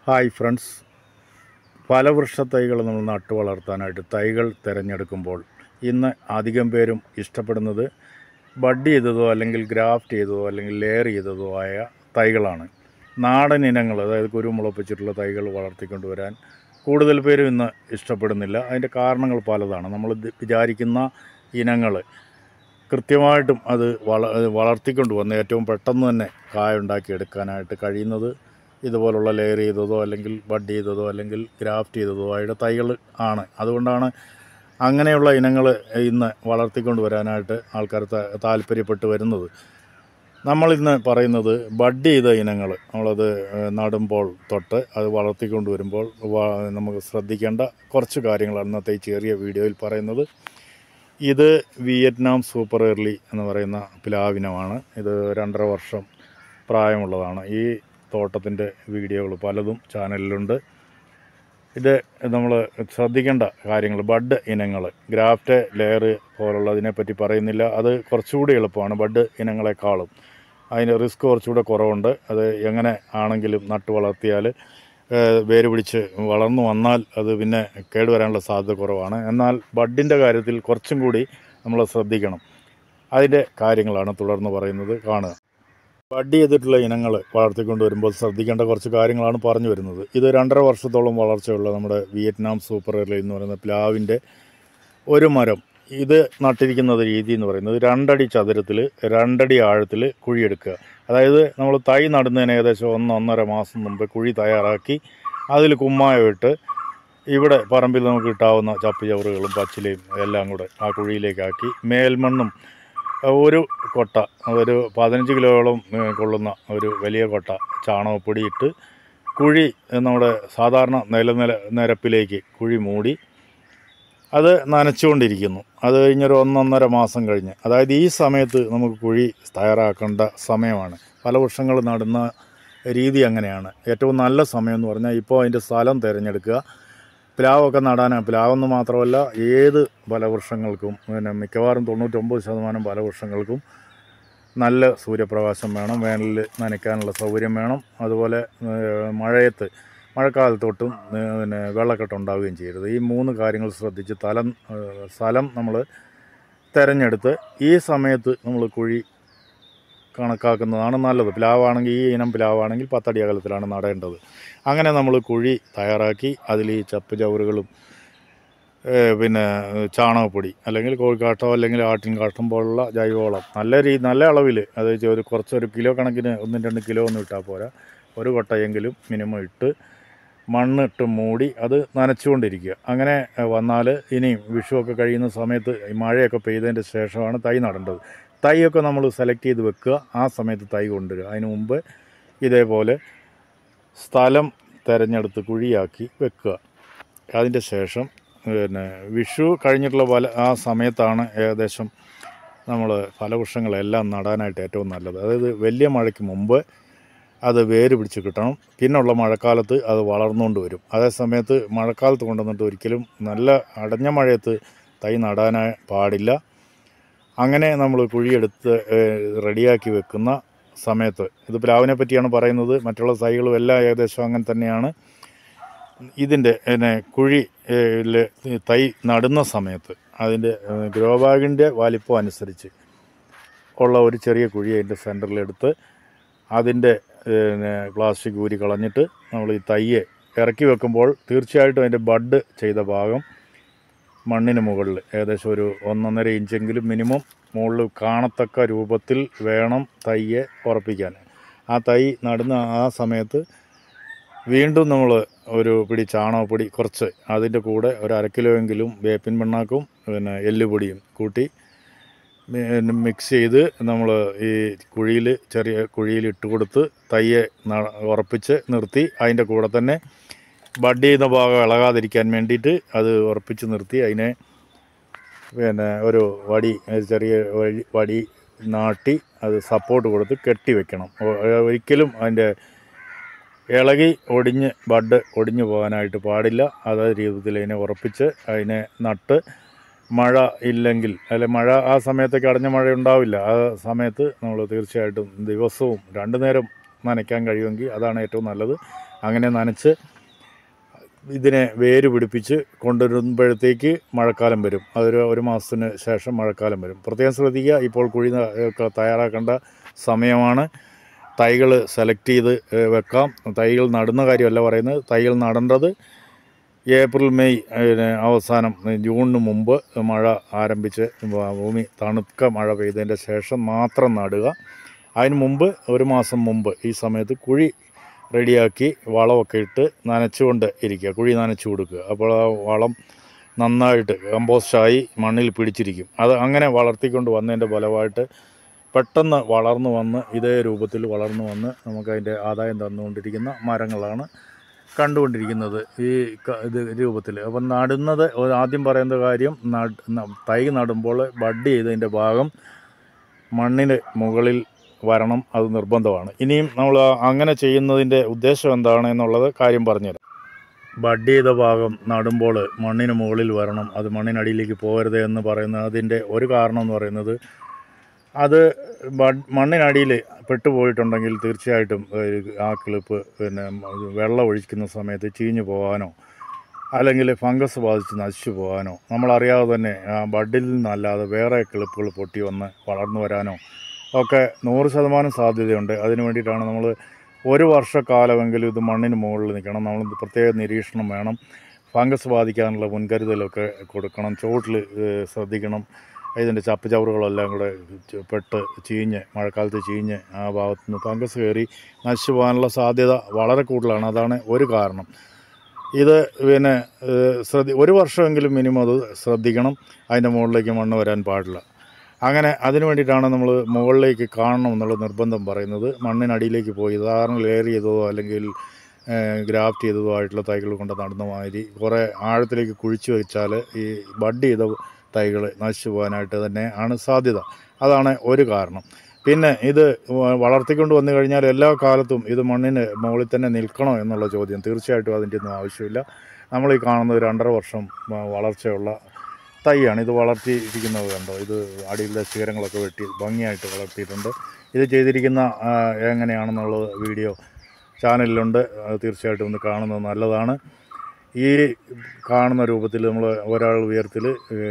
hi friends ഫലവൃക്ഷ തൈകൾ നമ്മൾ നട്ടു വളർത്താനായിട്ട് തൈകൾ തിരഞ്ഞെടുക്കുമ്പോൾ ഇന്ന് അധികം പേരും ഇഷ്ടപ്പെടുന്നത് ബഡ് ചെയ്തതോ അല്ലെങ്കിൽ ഗ്രാഫ്റ്റ് ചെയ്തതോ അല്ലെങ്കിൽ ലെയർ ചെയ്തതോ ആയ തൈകളാണ് നാടൻ ഇനങ്ങൾ അതായത് കുരുമുളപ്പിച്ചിട്ടുള്ള തൈകൾ വളർത്തിക്കൊണ്ടുവരാൻ കൂടുതൽ പേരും ഇന്ന് ഇഷ്ടപ്പെടുന്നില്ല അതിൻ്റെ കാരണങ്ങൾ പലതാണ് നമ്മൾ ഇത് വിചാരിക്കുന്ന ഇനങ്ങൾ കൃത്യമായിട്ടും അത് വള വളർത്തിക്കൊണ്ട് വന്ന് ഏറ്റവും പെട്ടെന്ന് തന്നെ കായ ഉണ്ടാക്കി എടുക്കാനായിട്ട് കഴിയുന്നത് ഇതുപോലുള്ള ലെയർ ചെയ്തതോ അല്ലെങ്കിൽ ബഡ് ചെയ്തതോ അല്ലെങ്കിൽ ഗ്രാഫ്റ്റ് ചെയ്തതോ ആയിട്ട് തൈകൾ ആണ് അതുകൊണ്ടാണ് അങ്ങനെയുള്ള ഇനങ്ങൾ ഇന്ന് വളർത്തിക്കൊണ്ട് വരാനായിട്ട് ആൾക്കാർ ത- താല്പര്യപ്പെട്ട് വരുന്നത് നമ്മളിന്ന് പറയുന്നത് ബഡ് ചെയ്ത ഇനങ്ങൾ നമ്മളത് ഏഹ്, നടുമ്പോൾ തൊട്ട് അത് വളർത്തിക്കൊണ്ട് വരുമ്പോൾ വ- നമുക്ക് ശ്രദ്ധിക്കേണ്ട കുറച്ച് കാര്യങ്ങളാണ് ഇന്നത്തെ ഈ ചെറിയ വീഡിയോയിൽ പറയുന്നത് ഇത് വിയറ്റ്നാം സൂപ്പർ എർലി എന്ന് പറയുന്ന പ്ലാവിനമാണ് ഇത് രണ്ടര വർഷം പ്രായമുള്ളതാണ് ഈ തോട്ടത്തിൻ്റെ വീഡിയോകൾ പലതും ചാനലിലുണ്ട് ഇത് നമ്മൾ ശ്രദ്ധിക്കേണ്ട കാര്യങ്ങൾ ബഡ് ഇനങ്ങൾ ഗ്രാഫ്റ്റ് ലെയർ പോലുള്ളതിനെ പറ്റി പറയുന്നില്ല അത് കുറച്ചുകൂടി എളുപ്പമാണ് ബഡ് ഇനങ്ങളെക്കാളും അതിന് റിസ്ക് കുറച്ചുകൂടെ കുറവുണ്ട് അത് എങ്ങനെ ആണെങ്കിലും നട്ടു വളർത്തിയാൽ ഏഹ്, വേര് പിടിച്ച് വളർന്നു വന്നാൽ അത് പിന്നെ കേടുവരാനുള്ള സാധ്യത കുറവാണ് എന്നാൽ ബഡിൻ്റെ കാര്യത്തിൽ കുറച്ചും കൂടി നമ്മൾ ശ്രദ്ധിക്കണം അതിൻ്റെ കാര്യങ്ങളാണ് തുടർന്ന് പറയുന്നത് കാണുക ബഡ് ചെയ്തിട്ടുള്ള ഇനങ്ങൾ വളർത്തിക്കൊണ്ട് വരുമ്പോൾ ശ്രദ്ധിക്കേണ്ട കുറച്ച് കാര്യങ്ങളാണ് പറഞ്ഞു വരുന്നത് ഇത് രണ്ടര വർഷത്തോളം വളർച്ചയുള്ള നമ്മുടെ വിയറ്റ്നാം സൂപ്പർ എർലി എന്ന് പറയുന്ന പ്ലാവിൻ്റെ ഒരു മരം ഇത് നട്ടിരിക്കുന്നത് രീതി എന്ന് പറയുന്നത് രണ്ടടി ചതുരത്തിൽ രണ്ടടി ആഴത്തിൽ കുഴിയെടുക്കുക അതായത് നമ്മൾ തൈ നടുന്നതിന് ഏകദേശം ഒന്ന് ഒന്നര മാസം മുമ്പ് കുഴി തയ്യാറാക്കി അതിൽ കുമ്മായം ഇട്ട് ഇവിടെ പറമ്പിൽ നമുക്ക് കിട്ടാവുന്ന ചപ്പുചവറുകളും പച്ചിലയും എല്ലാം കൂടെ ആ കുഴിയിലേക്കാക്കി മേൽമണ്ണും ഒരു കൊട്ട ഒരു പതിനഞ്ച് കിലോയോളം ഏഹ്, കൊള്ളുന്ന ഒരു വലിയ കൊട്ട ചാണകപ്പൊടി ഇട്ട് കുഴി നമ്മുടെ സാധാരണ നിലനില നിരപ്പിലേക്ക് കുഴി മൂടി അത് നനച്ചുകൊണ്ടിരിക്കുന്നു അത് കഴിഞ്ഞൊരു ഒന്നൊന്നര മാസം കഴിഞ്ഞ് അതായത് ഈ സമയത്ത് നമുക്ക് കുഴി തയ്യാറാക്കേണ്ട സമയമാണ് പല വൃക്ഷങ്ങൾ നടുന്ന രീതി അങ്ങനെയാണ് ഏറ്റവും നല്ല സമയം എന്ന് പറഞ്ഞാൽ ഇപ്പോൾ അതിൻ്റെ സ്ഥലം തിരഞ്ഞെടുക്കുക പ്ലാവൊക്കെ നടാനാണ് പ്ലാവെന്ന് മാത്രമല്ല ഏത് ഫലവൃക്ഷങ്ങൾക്കും പിന്നെ മിക്കവാറും തൊണ്ണൂറ്റൊമ്പത് ശതമാനം ഫലവൃക്ഷങ്ങൾക്കും നല്ല സൂര്യപ്രകാശം വേണം വേനലിൽ നനയ്ക്കാനുള്ള സൗകര്യം വേണം അതുപോലെ ഏഹ്, മഴയത്ത് മഴക്കാലത്തൊട്ടും ഏഹ്, പിന്നെ വെള്ളക്കെട്ട് ഉണ്ടാവുകയും ചെയ്യരുത് ഈ മൂന്ന് കാര്യങ്ങൾ ശ്രദ്ധിച്ച് തലം ഏഹ്, സ്ഥലം നമ്മൾ തിരഞ്ഞെടുത്ത് ഈ സമയത്ത് നമ്മൾ കുഴി കണക്കാക്കുന്നതാണ് നല്ലത് പ്ലാവാണെങ്കിൽ ഈ ഇനം പ്ലാവാണെങ്കിൽ പത്തടി അകലത്തിലാണ് നടേണ്ടത് അങ്ങനെ നമ്മൾ കുഴി തയ്യാറാക്കി അതിൽ ഈ ചപ്പ് ചവറുകളും ഏഹ് പിന്നെ ചാണകപ്പൊടി അല്ലെങ്കിൽ കോഴിക്കാട്ടം അല്ലെങ്കിൽ ആട്ടിൻ കാട്ടം പോലുള്ള ജൈവവളം നല്ല രീതി നല്ല അളവിൽ അത് ഒരു കുറച്ചൊരു കിലോ കണക്കിന് ഒന്നും രണ്ട് കിലോ ഒന്നും ഇട്ടാൽ പോരാ ഒരു കൊട്ടയെങ്കിലും മിനിമം ഇട്ട് മണ്ണിട്ട് മൂടി അത് നനച്ചുകൊണ്ടിരിക്കുക അങ്ങനെ ഏഹ്, വന്നാൽ ഇനിയും വിഷുവൊക്കെ കഴിയുന്ന സമയത്ത് ഈ മഴയൊക്കെ പെയ്തതിൻ്റെ ശേഷമാണ് തൈ നടേണ്ടത് തൈയൊക്കെ നമ്മൾ സെലക്ട് ചെയ്ത് വെക്കുക ആ സമയത്ത് തൈ കൊണ്ടുവരിക അതിന് മുമ്പ് ഇതേപോലെ സ്ഥലം തിരഞ്ഞെടുത്ത് കുഴിയാക്കി വെക്കുക അതിൻ്റെ ശേഷം പിന്നെ വിഷു കഴിഞ്ഞിട്ടുള്ള പല ആ സമയത്താണ് ഏകദേശം നമ്മൾ ഫലവൃക്ഷങ്ങളെല്ലാം നടാനായിട്ട് ഏറ്റവും നല്ലത് അതായത് വലിയ മഴയ്ക്ക് മുമ്പ് അത് വേര് പിടിച്ച് കിട്ടണം പിന്നുള്ള മഴക്കാലത്ത് അത് വളർന്നുകൊണ്ട് വരും അതേ സമയത്ത് മഴക്കാലത്ത് കൊണ്ടുവന്നിട്ട് ഒരിക്കലും നല്ല അടഞ്ഞ മഴയത്ത് തൈ നടാനായി പാടില്ല അങ്ങനെ നമ്മൾ കുഴിയെടുത്ത് ഏഹ്, റെഡിയാക്കി വെക്കുന്ന സമയത്ത് ഇത് പ്ലാവിനെ പറ്റിയാണ് പറയുന്നത് മറ്റുള്ള തൈകളും എല്ലാം ഏകദേശം അങ്ങനെ തന്നെയാണ് ഇതിൻ്റെ പിന്നെ കുഴി ഏഹ്, ല് തൈ നടുന്ന സമയത്ത് അതിൻ്റെ ഏഹ്, ഗ്രോ ബാഗിൻ്റെ വലിപ്പം അനുസരിച്ച് ഉള്ള ഒരു ചെറിയ കുഴി അതിൻ്റെ സെൻറ്ററിലെടുത്ത് അതിൻ്റെ പിന്നെ പ്ലാസ്റ്റിക് ഊരി കളഞ്ഞിട്ട് നമ്മൾ ഈ തയ്യെ ഇറക്കി വെക്കുമ്പോൾ തീർച്ചയായിട്ടും അതിൻ്റെ ബഡ് ചെയ്ത ഭാഗം മണ്ണിന് മുകളിൽ ഏകദേശം ഒരു ഒന്നൊന്നര ഇഞ്ചെങ്കിലും മിനിമം മുകളിൽ കാണത്തക്ക രൂപത്തിൽ വേണം തയ്യെ ഉറപ്പിക്കാൻ ആ തൈ നടുന്ന ആ സമയത്ത് വീണ്ടും നമ്മൾ ഒരു പിടി ചാണകപ്പൊടി കുറച്ച് അതിൻ്റെ കൂടെ ഒരു അര കിലോയെങ്കിലും വേപ്പിൻ പിണ്ണാക്കും പിന്നെ എല്ലുപൊടിയും കൂട്ടി മി- മിക്സ് ചെയ്ത് നമ്മൾ ഈ കുഴിയിൽ ചെറിയ കുഴിയിൽ ഇട്ട് കൊടുത്ത് തയ്യെ ന- ഉറപ്പിച്ച് നിർത്തി അതിൻ്റെ കൂടെ തന്നെ ബഡ് ചെയ്യുന്ന ഭാഗം ഇളകാതിരിക്കാൻ വേണ്ടിയിട്ട് അത് ഉറപ്പിച്ച് നിർത്തി അതിനെ പിന്നെ ഒരു വടി ഒരു ചെറിയ വഴി വടി നാട്ടി അത് സപ്പോർട്ട് കൊടുത്ത് കെട്ടി വെക്കണം ഒ- ഒരിക്കലും അതിൻ്റെ ഇളകി ഒടിഞ്ഞ് ബഡ് ഒടിഞ്ഞു പോകാനായിട്ട് പാടില്ല അതേ രീതിയിൽ അതിനെ ഉറപ്പിച്ച് അതിനെ നട്ട് മഴ ഇല്ലെങ്കിൽ അല്ലെ മഴ ആ സമയത്തൊക്കെ അടഞ്ഞ മഴ ഉണ്ടാവില്ല ആ സമയത്ത് നമ്മൾ തീർച്ചയായിട്ടും ദിവസവും രണ്ടു നേരം നനയ്ക്കാൻ കഴിയുമെങ്കിൽ അതാണ് ഏറ്റവും നല്ലത് അങ്ങനെ നനച്ച് ഇതിനെ വേര് പിടിപ്പിച്ച് കൊണ്ടുവരുമ്പോഴത്തേക്ക് മഴക്കാലം വരും അതൊരു ഒരു മാസത്തിന് ശേഷം മഴക്കാലം വരും പ്രത്യേകം ശ്രദ്ധിക്കുക ഇപ്പോൾ കുഴി ന- ഒക്കെ തയ്യാറാക്കേണ്ട സമയമാണ് തൈകൾ സെലക്ട് ചെയ്ത് ഏഹ്, വെക്കാം തൈകൾ നടുന്ന കാര്യമല്ല പറയുന്നത് തൈകൾ നടേണ്ടത് ഏപ്രിൽ മെയ് ഏഹ്, അവസാനം ജൂണിന് മുമ്പ് മഴ ആരംഭിച്ച് ഭൂമി തണുക്ക മഴ പെയ്തതിൻ്റെ ശേഷം മാത്രം നടുക അതിന് മുമ്പ് ഒരു മാസം മുമ്പ് ഈ സമയത്ത് കുഴി റെഡിയാക്കി വളമൊക്കെ ഇട്ട് നനച്ചുകൊണ്ട് ഇരിക്കുക കുഴി നനച്ചു കൊടുക്കുക അപ്പോൾ ആ വളം നന്നായിട്ട് കമ്പോസ്റ്റായി മണ്ണിൽ പിടിച്ചിരിക്കും അത് അങ്ങനെ വളർത്തിക്കൊണ്ട് വന്നതിൻ്റെ ഫലമായിട്ട് പെട്ടെന്ന് വളർന്നു വന്ന് ഇതേ രൂപത്തിൽ വളർന്നു വന്ന് നമുക്കതിൻ്റെ ആദായം തന്നുകൊണ്ടിരിക്കുന്ന മരങ്ങളാണ് കണ്ടുകൊണ്ടിരിക്കുന്നത് ഈ ക- ഇത് രൂപത്തിൽ അപ്പം നടുന്നത് ഒരു ആദ്യം പറയുന്ന കാര്യം നട് ന- തൈ നടുമ്പോൾ ബഡ് ചെയ്തതിൻ്റെ ഭാഗം മണ്ണിന് മുകളിൽ വരണം അത് നിർബന്ധമാണ് ഇനിയും നമ്മൾ അങ്ങനെ ചെയ്യുന്നതിൻ്റെ ഉദ്ദേശം എന്താണ് എന്നുള്ളത് കാര്യം പറഞ്ഞുതരാം ബഡ് ചെയ്ത ഭാഗം നടുമ്പോൾ മണ്ണിന് മുകളിൽ വരണം അത് മണ്ണിനടിയിലേക്ക് പോകരുത് എന്ന് പറയുന്നത് അതിൻ്റെ ഒരു കാരണം എന്ന് പറയുന്നത് അത് ബഡ് മണ്ണിനടിയിൽ പെട്ടുപോയിട്ടുണ്ടെങ്കിൽ തീർച്ചയായിട്ടും ഏഹ്, ആ കിളിപ്പ് പിന്നെ ഇത് വെള്ളം ഒഴിക്കുന്ന സമയത്ത് ചീഞ്ഞു പോകാനോ അല്ലെങ്കിൽ ഫംഗസ് ബാധിച്ച് നശിച്ചു പോകാനോ നമ്മളറിയാതെ തന്നെ ആ ബഡിൽ നിന്നല്ലാതെ വേറെ കിളിപ്പുകൾ പൊട്ടി വന്ന് വളർന്നു വരാനോ ഒക്കെ നൂറ് ശതമാനം സാധ്യതയുണ്ട് അതിന് വേണ്ടിയിട്ടാണ് നമ്മൾ ഒരു വർഷക്കാലമെങ്കിലും ഇത് മണ്ണിന് മുകളിൽ നിൽക്കണം നമ്മൾ പ്രത്യേക നിരീക്ഷണം വേണം ഫംഗസ് ബാധിക്കാനുള്ള മുൻകരുതലൊക്കെ കൊടുക്കണം ചുവട്ടിൽ ശ്രദ്ധിക്കണം ഇതിൻ്റെ ചപ്പ് ചവറുകളെല്ലാം കൂടെ ചെ- പെട്ട് ചീഞ്ഞ് മഴക്കാലത്ത് ചീഞ്ഞ് ആ ഭാഗത്ത് നിന്ന് ഫംഗസ് കയറി നശിച്ചു പോകാനുള്ള സാധ്യത വളരെ കൂടുതലാണ് അതാണ് ഒരു കാരണം ഇത് പിന്നെ ഏഹ്, ശ്രദ്ധി ഒരു വർഷമെങ്കിലും മിനിമം അത് ശ്രദ്ധിക്കണം അതിൻ്റെ മുകളിലേക്ക് മണ്ണ് വരാൻ പാടില്ല അങ്ങനെ അതിന് വേണ്ടിയിട്ടാണ് നമ്മൾ മുകളിലേക്ക് കാണണം എന്നുള്ള നിർബന്ധം പറയുന്നത് മണ്ണിനടിയിലേക്ക് പോയി സാധാരണ ലെയർ ചെയ്തതോ അല്ലെങ്കിൽ ഗ്രാഫ്റ്റ് ചെയ്തതോ ആയിട്ടുള്ള തൈകൾ കൊണ്ട് നടുന്ന മാതിരി കുറേ ആഴത്തിലേക്ക് കുഴിച്ചു വെച്ചാൽ ഈ ബഡ് ചെയ്ത തൈകൾ നശിച്ചു പോകാനായിട്ട് തന്നെ ആണ് സാധ്യത അതാണ് ഒരു കാരണം പിന്നെ ഇത് വ- വളർത്തിക്കൊണ്ട് വന്നു കഴിഞ്ഞാൽ എല്ലാ കാലത്തും ഇത് മണ്ണിന് മുകളിൽ തന്നെ നിൽക്കണോ എന്നുള്ള ചോദ്യം തീർച്ചയായിട്ടും അതിൻ്റെ ഒന്നും ആവശ്യമില്ല നമ്മൾ ഈ കാണുന്ന ഒരു രണ്ടര വർഷം വ- വളർച്ചയുള്ള തൈയാണ് ഇത് വളർത്തിയിരിക്കുന്നത് കണ്ടോ ഇത് അടിയിലെ ശിഖരങ്ങളൊക്കെ വെട്ടി ഭംഗിയായിട്ട് വളർത്തിയിട്ടുണ്ട് ഇത് ചെയ്തിരിക്കുന്ന ആ, എങ്ങനെയാണെന്നുള്ളത് വീഡിയോ ചാനലിലുണ്ട് അത് തീർച്ചയായിട്ടും ഒന്ന് കാണുന്നത് നല്ലതാണ് ഈ കാണുന്ന രൂപത്തിൽ നമ്മൾ ഒരാൾ ഉയരത്തിൽ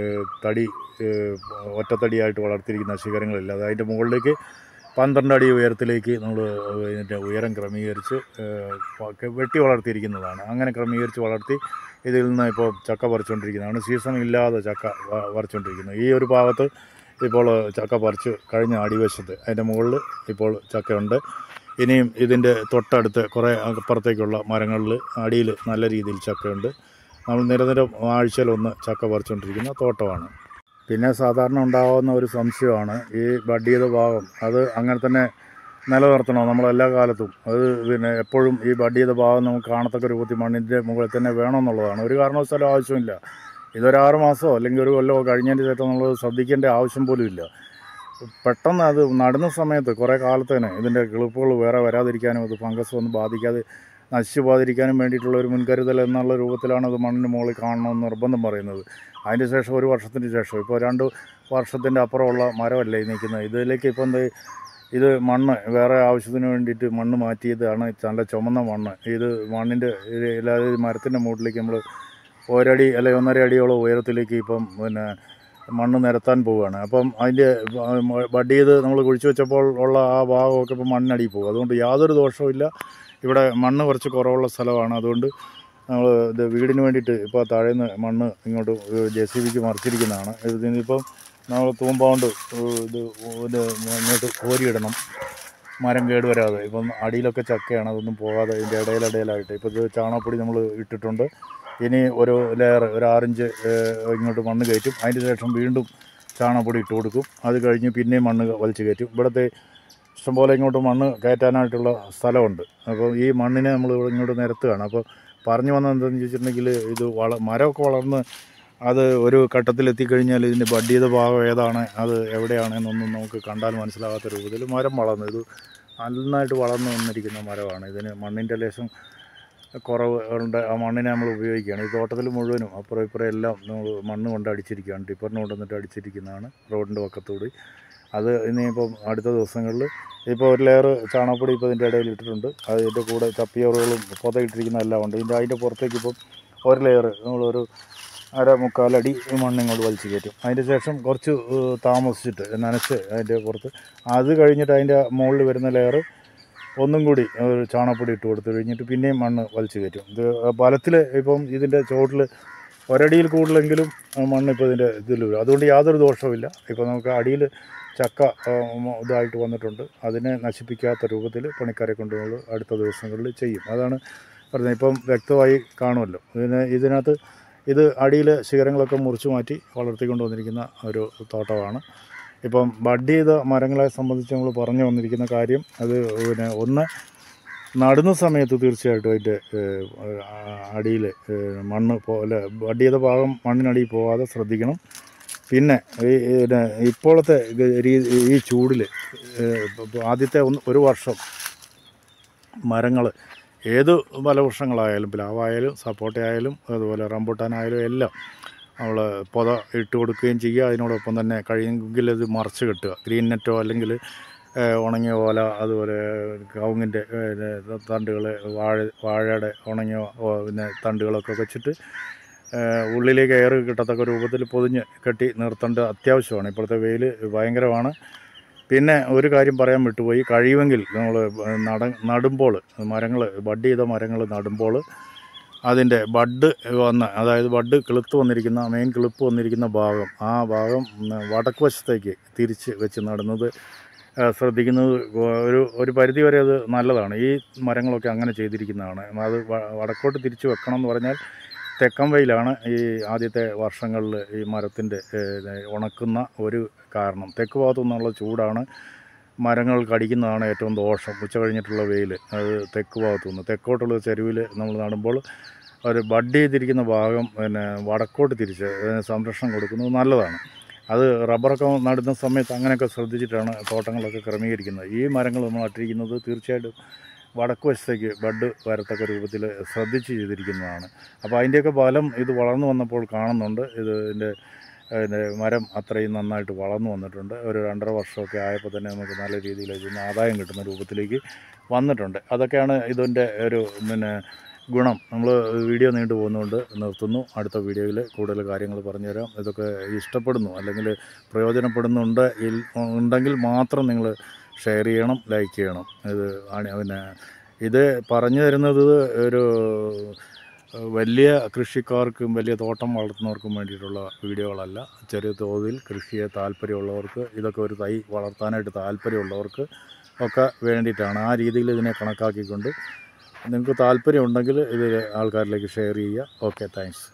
തടി ഏഹ്, ഒറ്റത്തടിയായിട്ട് വളർത്തിയിരിക്കുന്ന ശിഖരങ്ങളില്ല അത് അതിൻ്റെ മുകളിലേക്ക് പന്ത്രണ്ട് അടി ഉയരത്തിലേക്ക് നമ്മൾ ഇതിൻ്റെ ഉയരം ക്രമീകരിച്ച് ഏഹ്, ഒക്കെ വെട്ടി വളർത്തിയിരിക്കുന്നതാണ് അങ്ങനെ ക്രമീകരിച്ച് വളർത്തി ഇതിൽ നിന്ന് ഇപ്പോൾ ചക്ക പറിച്ചുകൊണ്ടിരിക്കുന്നതാണ് സീസൺ ഇല്ലാതെ ചക്ക വ- പറിച്ചുകൊണ്ടിരിക്കുന്നത് ഈ ഒരു ഭാഗത്ത് ഇപ്പോൾ ചക്ക പറിച്ച് കഴിഞ്ഞ അടിവശത്ത് അതിൻ്റെ മുകളിൽ ഇപ്പോൾ ചക്കയുണ്ട് ഇനിയും ഇതിൻ്റെ തൊട്ടടുത്ത് കുറേ അപ്പുറത്തേക്കുള്ള മരങ്ങളിൽ അടിയിൽ നല്ല രീതിയിൽ ചക്കയുണ്ട് നമ്മൾ നിരന്തരം ആഴ്ചയിലൊന്ന് ചക്ക പറിച്ചുകൊണ്ടിരിക്കുന്ന തോട്ടമാണ് പിന്നെ സാധാരണ ഉണ്ടാകുന്ന ഒരു സംശയമാണ് ഈ ബഡ് ചെയ്ത ഭാഗം അത് അങ്ങനെ തന്നെ നിലനിർത്തണോ നമ്മളെല്ലാ കാലത്തും അത് പിന്നെ എപ്പോഴും ഈ ബഡ് ചെയ്ത ഭാഗം നമുക്ക് കാണത്തക്ക രൂപത്തിൽ മണ്ണിൻ്റെ മുകളിൽ തന്നെ വേണമെന്നുള്ളതാണ് ഒരു കാരണവശാലും ആവശ്യമില്ല ഇതൊരു ആറ് മാസമോ അല്ലെങ്കിൽ ഒരു കൊല്ലമോ കഴിഞ്ഞതിന് ശേഷം നമ്മൾ ശ്രദ്ധിക്കേണ്ട ആവശ്യം പോലും ഇല്ല പെട്ടെന്ന് അത് നടുന്ന സമയത്ത് കുറേ കാലത്തേന് ഇതിൻ്റെ കിളിപ്പുകൾ വേറെ വരാതിരിക്കാനും അത് ഫംഗസ് ഒന്നും ബാധിക്കാതെ നശിച്ചു പോകാതിരിക്കാനും വേണ്ടിയിട്ടുള്ള ഒരു മുൻകരുതൽ എന്നുള്ള രൂപത്തിലാണ് അത് മണ്ണിന് മുകളിൽ കാണണമെന്ന് നിർബന്ധം പറയുന്നത് അതിന് ശേഷം ഒരു വർഷത്തിന് ശേഷം ഇപ്പോൾ രണ്ട് വർഷത്തിൻ്റെ അപ്പുറമുള്ള മരമല്ലേ ഈ നിൽക്കുന്നത് ഇതിലേക്ക് ഇപ്പം എന്ത് ഇത് മണ്ണ് വേറെ ആവശ്യത്തിന് വേണ്ടിയിട്ട് മണ്ണ് മാറ്റിയതാണ് നല്ല ചുമന്ന മണ്ണ് ഇത് മണ്ണിൻ്റെ ഇത് അല്ലാതെ ഈ മരത്തിൻ്റെ മുകളിലേക്ക് നമ്മൾ ഒരടി അല്ലെങ്കിൽ ഒന്നര അടിയോളം ഉയരത്തിലേക്ക് ഇപ്പം പിന്നെ മണ്ണ് നിരത്താൻ പോവുകയാണ് അപ്പം അതിൻ്റെ ബഡ് ചെയ്ത് നമ്മൾ കുഴിച്ചു വെച്ചപ്പോൾ ഉള്ള ആ ഭാഗമൊക്കെ ഇപ്പം മണ്ണടി പോകും അതുകൊണ്ട് യാതൊരു ദോഷവുമില്ല ഇവിടെ മണ്ണ് കുറച്ച് കുറവുള്ള സ്ഥലമാണ് അതുകൊണ്ട് നമ്മൾ ഇത് വീടിന് വേണ്ടിയിട്ട് ഇപ്പോൾ താഴേന്ന് മണ്ണ് ഇങ്ങോട്ട് ജെ സി ബിക്ക് മറിച്ചിരിക്കുന്നതാണ് ഇതിനിപ്പം നമ്മൾ തൂമ്പൗണ്ട് ഇത് ഇത് ഇങ്ങോട്ട് കോരിയിടണം മരം കേട് വരാതെ ഇപ്പം അടിയിലൊക്കെ ചക്കയാണ് അതൊന്നും പോകാതെ ഇതിൻ്റെ ഇടയിലിടയിലായിട്ട് ഇപ്പോൾ ഇത് ചാണകപ്പൊടി നമ്മൾ ഇട്ടിട്ടുണ്ട് ഇനി ഒരു ലെയർ ഒരു ആറിഞ്ച് ഇങ്ങോട്ട് മണ്ണ് കയറ്റും അതിന് ശേഷം വീണ്ടും ചാണകപ്പൊടി ഇട്ട് കൊടുക്കും അത് കഴിഞ്ഞ് പിന്നെയും മണ്ണ് വലിച്ച് കയറ്റും ഇവിടുത്തെ ഇഷ്ടംപോലെ ഇങ്ങോട്ട് മണ്ണ് കയറ്റാനായിട്ടുള്ള സ്ഥലമുണ്ട് അപ്പോൾ ഈ മണ്ണിനെ നമ്മൾ ഇങ്ങോട്ട് നിരത്തുകയാണ് അപ്പോൾ പറഞ്ഞു വന്നത് എന്താണെന്ന് ചോദിച്ചിട്ടുണ്ടെങ്കിൽ ഇത് വള മരമൊക്കെ വളർന്ന് അത് ഒരു ഘട്ടത്തിൽ എത്തിക്കഴിഞ്ഞാൽ ഇതിൻ്റെ ബഡ് ചെയ്ത ഭാഗം ഏതാണ് അത് എവിടെയാണ് എന്നൊന്നും നമുക്ക് കണ്ടാൽ മനസ്സിലാകാത്ത രൂപത്തിൽ മരം വളർന്നു ഇത് നന്നായിട്ട് വളർന്നു വന്നിരിക്കുന്ന മരമാണ് ഇതിന് മണ്ണിൻ്റെ ലേശം കുറവ് ഉണ്ട് ആ മണ്ണിനെ നമ്മൾ ഉപയോഗിക്കുകയാണ് ഈ തോട്ടത്തിൽ മുഴുവനും അപ്പുറം ഇപ്പുറം എല്ലാം നമ്മൾ മണ്ണ് കൊണ്ട് അടിച്ചിരിക്കുകയാണ് ടിപ്പറിന് കൊണ്ടുവന്നിട്ട് അടിച്ചിരിക്കുന്നതാണ് റോഡിൻ്റെ പക്കത്തൂടി അത് ഇനിയിപ്പം അടുത്ത ദിവസങ്ങളിൽ ഇപ്പോൾ ഒരു ലെയർ ചാണകപ്പൊടി ഇപ്പോൾ ഇതിൻ്റെ ഇടയിൽ ഇട്ടിട്ടുണ്ട് അതിൻ്റെ കൂടെ ചപ്പിയോറുകളും പുതയിട്ടിരിക്കുന്ന എല്ലാം ഉണ്ട് ഇതിൻ്റെ അതിൻ്റെ പുറത്തേക്ക് ഇപ്പം ഒരു ലെയർ നമ്മളൊരു അര മുക്കാലടി മണ്ണ് ഇങ്ങോട്ട് വലിച്ചു കയറ്റും അതിൻ്റെ ശേഷം കുറച്ച് ഏഹ്, താമസിച്ചിട്ട് നനച്ച് അതിൻ്റെ പുറത്ത് അത് കഴിഞ്ഞിട്ട് അതിൻ്റെ മുകളിൽ വരുന്ന ലെയർ ഒന്നും കൂടി ഒരു ചാണകപ്പൊടി ഇട്ട് കൊടുത്തു കഴിഞ്ഞിട്ട് പിന്നെയും മണ്ണ് വലിച്ചു കയറ്റും ഇത് ബലത്തിൽ ഇപ്പം ഇതിൻ്റെ ചുവട്ടിൽ ഒരടിയിൽ കൂടുതലെങ്കിലും ആ, മണ്ണ് ഇപ്പോൾ ഇതിൻ്റെ ഇതിൽ വരും അതുകൊണ്ട് യാതൊരു ദോഷവുമില്ല ഇപ്പോൾ നമുക്ക് അടിയിൽ ചക്ക ആ, മ- ഇതായിട്ട് വന്നിട്ടുണ്ട് അതിനെ നശിപ്പിക്കാത്ത രൂപത്തിൽ പണിക്കാരെ കൊണ്ട് നമ്മൾ അടുത്ത ദിവസങ്ങളിൽ ചെയ്യും അതാണ് പറഞ്ഞത് ഇപ്പം വ്യക്തമായി കാണുമല്ലോ ഇതിന് ഇതിനകത്ത് ഇത് അടിയിൽ ശിഖരങ്ങളൊക്കെ മുറിച്ച് മാറ്റി വളർത്തിക്കൊണ്ട് വന്നിരിക്കുന്ന ഒരു തോട്ടമാണ് ഇപ്പം ബഡ് ചെയ്ത മരങ്ങളെ സംബന്ധിച്ച് നമ്മൾ പറഞ്ഞു വന്നിരിക്കുന്ന കാര്യം അത് പിന്നെ ഒന്ന് നടുന്ന സമയത്ത് തീർച്ചയായിട്ടും അതിൻ്റെ അടിയിൽ മണ്ണ് പോലെ ബഡ് ചെയ്ത ഭാഗം മണ്ണിനടിയിൽ പോകാതെ ശ്രദ്ധിക്കണം പിന്നെ ഈ പിന്നെ ഇപ്പോഴത്തെ രീ- ഈ ചൂടിൽ ആദ്യത്തെ ഒന്ന് ഒരു വർഷം മരങ്ങൾ ഏത് ഫലവൃക്ഷങ്ങളായാലും പ്ലാവായാലും സപ്പോട്ടയായാലും അതുപോലെ റംബൂട്ടാനായാലും എല്ലാം നമ്മൾ പൊത ഇട്ട് കൊടുക്കുകയും ചെയ്യുക അതിനോടൊപ്പം തന്നെ കഴിയുമെങ്കിൽ അത് മറച്ച് കെട്ടുക ഗ്രീൻ നെറ്റോ അല്ലെങ്കിൽ ഏഹ്, ഉണങ്ങിയ ഓല അതുപോലെ കവുങ്ങിൻ്റെ തണ്ടുകൾ വാഴ വാഴയുടെ ഉണങ്ങിയ ഓ, പിന്നെ തണ്ടുകളൊക്കെ വെച്ചിട്ട് ഏഹ്, ഉള്ളിലേക്ക് എയർ കിട്ടത്തക്ക രൂപത്തിൽ പൊതിഞ്ഞ് കെട്ടി നിർത്തേണ്ട അത്യാവശ്യമാണ് ഇപ്പോഴത്തെ വെയിൽ ഭയങ്കരമാണ് പിന്നെ ഒരു കാര്യം പറയാൻ വിട്ടുപോയി കഴിയുമെങ്കിൽ നമ്മൾ നട നടുമ്പോൾ മരങ്ങൾ ബഡ് ചെയ്ത മരങ്ങൾ നടുമ്പോൾ അതിൻ്റെ ബഡ് വന്ന അതായത് ബഡ് കിളുത്ത് വന്നിരിക്കുന്ന മെയിൻ കിളിപ്പ് വന്നിരിക്കുന്ന ഭാഗം ആ ഭാഗം ഉം, വടക്ക് വശത്തേക്ക് തിരിച്ച് വെച്ച് നടുന്നത് ആ, ശ്രദ്ധിക്കുന്നത് ഒരു ഒരു പരിധി വരെ അത് നല്ലതാണ് ഈ മരങ്ങളൊക്കെ അങ്ങനെ ചെയ്തിരിക്കുന്നതാണ് അത് വ- വടക്കോട്ട് തിരിച്ച് വെക്കണം എന്ന് പറഞ്ഞാൽ തെക്കൻ വെയിലാണ് ഈ ആദ്യത്തെ വർഷങ്ങളിൽ ഈ മരത്തിൻ്റെ ഉണക്കുന്ന ഒരു കാരണം തെക്ക് ഭാഗത്തു നിന്നുള്ള ചൂടാണ് മരങ്ങൾ കടിക്കുന്നതാണ് ഏറ്റവും ദോഷം ഉച്ച കഴിഞ്ഞിട്ടുള്ള വെയിൽ അത് തെക്ക് ഭാഗത്തു നിന്ന് തെക്കോട്ടുള്ള ചെരുവിൽ നമ്മൾ നടുമ്പോൾ ഒരു ബഡ് ചെയ്തിരിക്കുന്ന ഭാഗം പിന്നെ വടക്കോട്ട് തിരിച്ച് അതിന് സംരക്ഷണം കൊടുക്കുന്നത് നല്ലതാണ് അത് റബ്ബറൊക്കെ നടുന്ന സമയത്ത് അങ്ങനെയൊക്കെ ശ്രദ്ധിച്ചിട്ടാണ് തോട്ടങ്ങളൊക്കെ ക്രമീകരിക്കുന്നത് ഈ മരങ്ങൾ നമ്മൾ നട്ടിരിക്കുന്നത് തീർച്ചയായിട്ടും വടക്ക് വശത്തേക്ക് ബഡ് വരത്തക്ക രൂപത്തിൽ ശ്രദ്ധിച്ച് ചെയ്തിരിക്കുന്നതാണ് അപ്പോൾ അതിൻ്റെയൊക്കെ ഫലം ഇത് വളർന്നു വന്നപ്പോൾ കാണുന്നുണ്ട് ഇത് ഇതിൻ്റെ അതിൻ്റെ മരം അത്രയും നന്നായിട്ട് വളർന്നു വന്നിട്ടുണ്ട് ഒരു രണ്ടര വർഷമൊക്കെ ആയപ്പോൾ തന്നെ നമുക്ക് നല്ല രീതിയിൽ ഇതിന് ആദായം കിട്ടുന്ന രൂപത്തിലേക്ക് വന്നിട്ടുണ്ട് അതൊക്കെയാണ് ഇതിൻ്റെ ഒരു പിന്നെ ഗുണം നമ്മൾ വീഡിയോ നീണ്ടു പോകുന്നതുകൊണ്ട് നിർത്തുന്നു അടുത്ത വീഡിയോയിൽ കൂടുതൽ കാര്യങ്ങൾ പറഞ്ഞുതരാം ഇതൊക്കെ ഇഷ്ടപ്പെടുന്നു അല്ലെങ്കിൽ പ്രയോജനപ്പെടുന്നുണ്ട് ഇൽ- ഉണ്ടെങ്കിൽ മാത്രം നിങ്ങൾ ഷെയർ ചെയ്യണം ലൈക്ക് ചെയ്യണം ഇത് ആണ് പിന്നെ ഇത് പറഞ്ഞു തരുന്നത് ഒരു വലിയ കൃഷിക്കാർക്കും വലിയ തോട്ടം വളർത്തുന്നവർക്കും വേണ്ടിയിട്ടുള്ള വീഡിയോകളല്ല ചെറിയ തോതിൽ കൃഷിയെ താല്പര്യമുള്ളവർക്ക് ഇതൊക്കെ ഒരു തൈ വളർത്താനായിട്ട് താല്പര്യമുള്ളവർക്ക് ഒക്കെ വേണ്ടിയിട്ടാണ് ആ രീതിയിൽ ഇതിനെ കണക്കാക്കിക്കൊണ്ട് നിങ്ങൾക്ക് താല്പര്യമുണ്ടെങ്കിൽ ഇത് ആൾക്കാരിലേക്ക് ഷെയർ ചെയ്യുക ഓക്കെ താങ്ക്സ്